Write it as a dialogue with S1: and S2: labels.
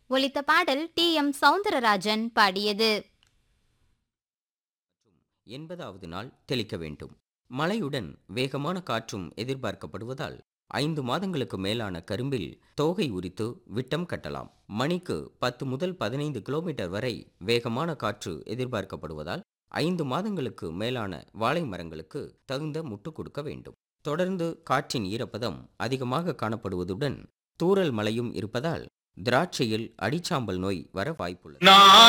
S1: ஒலித்த பாடல் D M Soundararajan பாடியது
S2: எண்பதாவது நாள் தெளிக்க வேண்டும் மழையுடன் வேகமான காற்றும் எதிர்பார்க்கப்படுவதால் ஐந்து மாதங்களுக்கு மேலான கரும்பில் தோகை உரித்து விட்டம் கட்டலாம் மணிக்கு பத்து முதல் பதினைந்து கிலோமீட்டர் வரை வேகமான காற்று எதிர்பார்க்கப்படுவதால் ஐந்து மாதங்களுக்கு மேலான வாழை மரங்களுக்கு தகுந்த முட்டு கொடுக்க வேண்டும் தொடர்ந்து காற்றின் ஈரப்பதம் அதிகமாக காணப்படுவதுடன் தூறல் மழையும் இருப்பதால் திராட்சையில் அடிச்சாம்பல் நோய் வர வாய்ப்புள்ளது
S3: நான்